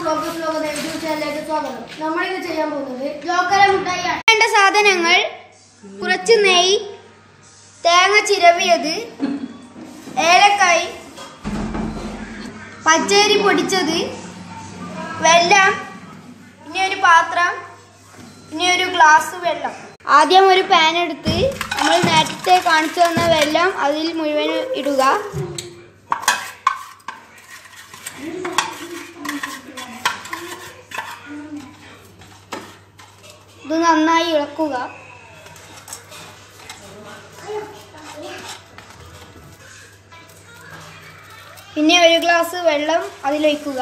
ഫ്ലോക്കസ് ലോക യൂട്യൂബ് ചാനലിലേക്ക് സ്വാഗതം നമ്മളിത് ചെയ്യാൻ പോകുന്നത് ലോക്കര മുട്ടായിയാണ് വേണ്ട സാധനങ്ങൾ കുറച്ച് നെയ്യ് തേങ്ങ ചിരവിയത് ഏലക്കായ് പച്ചരി പൊടിച്ചത് വെള്ളം പിന്നെ ഒരു പാത്രം പിന്നെ ഒരു ഗ്ലാസ് വെള്ളം ആദ്യം ഒരു പാൻ എടുത്ത് നമ്മൾ നേരത്തെ കാണിച്ചു തന്ന വെള്ളം അതിൽ മുഴുവൻ ഇടുക ഇത് നന്നായി ഇളക്കുക പിന്നെ ഒരു ഗ്ലാസ് വെള്ളം അതിലൊഴിക്കുക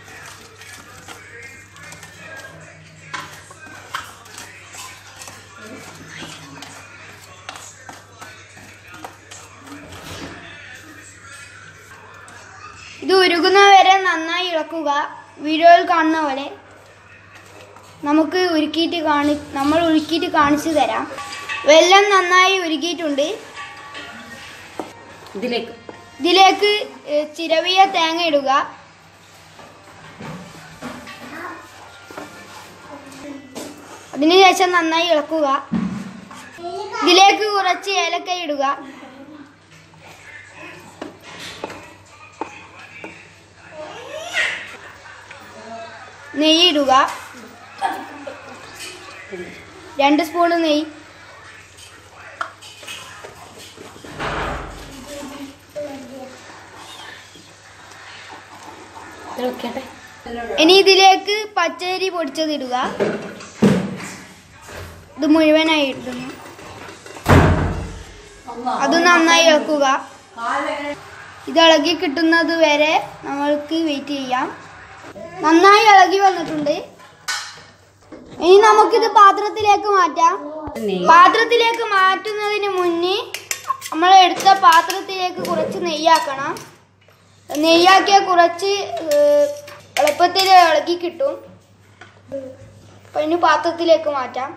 ഇത് ഉരുകുന്ന വരെ നന്നായി ഇളക്കുക വീഡിയോയിൽ കാണുന്ന പോലെ നമുക്ക് ഉരുക്കിയിട്ട് കാണി നമ്മൾ ഉരുക്കിയിട്ട് കാണിച്ചു തരാം വെള്ളം നന്നായി ഉരുക്കിയിട്ടുണ്ട് ഇതിലേക്ക് ഇതിലേക്ക് ഏ, ചിരവിയ തേങ്ങ ഇടുക അതിനുശേഷം നന്നായി ഇളക്കുക ഇതിലേക്ക് കുറച്ച് ഏലക്ക ഇടുക നെയ്യ് ഇടുക രണ്ട് സ്പൂണ് നെയ്യ് തിളക്കട്ടെ ഇനി ഇതിലേക്ക് പച്ചരി പൊടിച്ചത് ഇടുക ഇത് മുഴുവനായി ഇടുന്നു അത് നന്നായി ഇളക്കുക ഇത് ഇളകി കിട്ടുന്നത് വരെ നമ്മൾക്ക് വെയിറ്റ് ചെയ്യാം നന്നായി ഇളകി വന്നിട്ടുണ്ട് ഇനി നമുക്കിത് പാത്രത്തിലേക്ക് മാറ്റാം പാത്രത്തിലേക്ക് മാറ്റുന്നതിന് മുന്നേ നമ്മൾ എടുത്ത പാത്രത്തിലേക്ക് കുറച്ച് നെയ്യാക്കണം നെയ്യാക്കിയ കുറച്ച് ഏഹ്, എളുപ്പത്തിൽ ഇളകി കിട്ടും അപ്പൊ ഇനി പാത്രത്തിലേക്ക് മാറ്റാം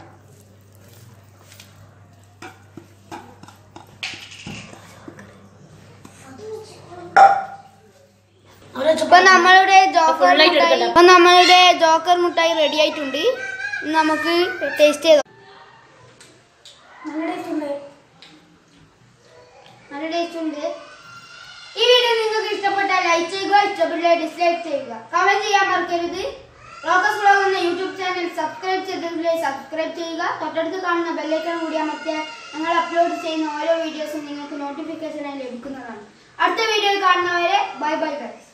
ഇപ്പൊ നമ്മളുടെ ജോക്കർ ഫുള്ളായിട്ട് മുട്ടായി എടുക്കണ്ട. ഇപ്പൊ നമ്മളുടെ ജോക്കർ മുട്ടായി റെഡി ആയിട്ടുണ്ട് ഇനി നമുക്ക് ടേസ്റ്റ് ചെയ്തോ നല്ല ടേസ്റ്റ് ഉണ്ട് ഈ വീഡിയോ നിങ്ങൾക്ക് ഇഷ്ടപ്പെട്ടാൽ ലൈക്ക് ചെയ്യുക ഇഷ്ടപ്പെട്ടില്ല ഡിസ്ലൈക്ക് ചെയ്യുക കമന്റ് ചെയ്യാൻ മറക്കരുത് ലോക്കസ് വ്ലോഗ് എന്ന യൂട്യൂബ് ചാനൽ സബ്സ്ക്രൈബ് ചെയ്തിട്ടില്ലേ സബ്സ്ക്രൈബ് ചെയ്യുക തൊട്ടടുത്ത് കാണുന്ന ബെല്ലൈക്കൺ കൂടി അമർത്തിയാൽ ഞങ്ങൾ അപ്ലോഡ് ചെയ്യുന്ന ഓരോ വീഡിയോസും നിങ്ങൾക്ക് നോട്ടിഫിക്കേഷനായി ലഭിക്കുന്നതാണ് അടുത്ത വീഡിയോയിൽ കാണുന്നവരെ ബൈ ബൈ ഗൈസ്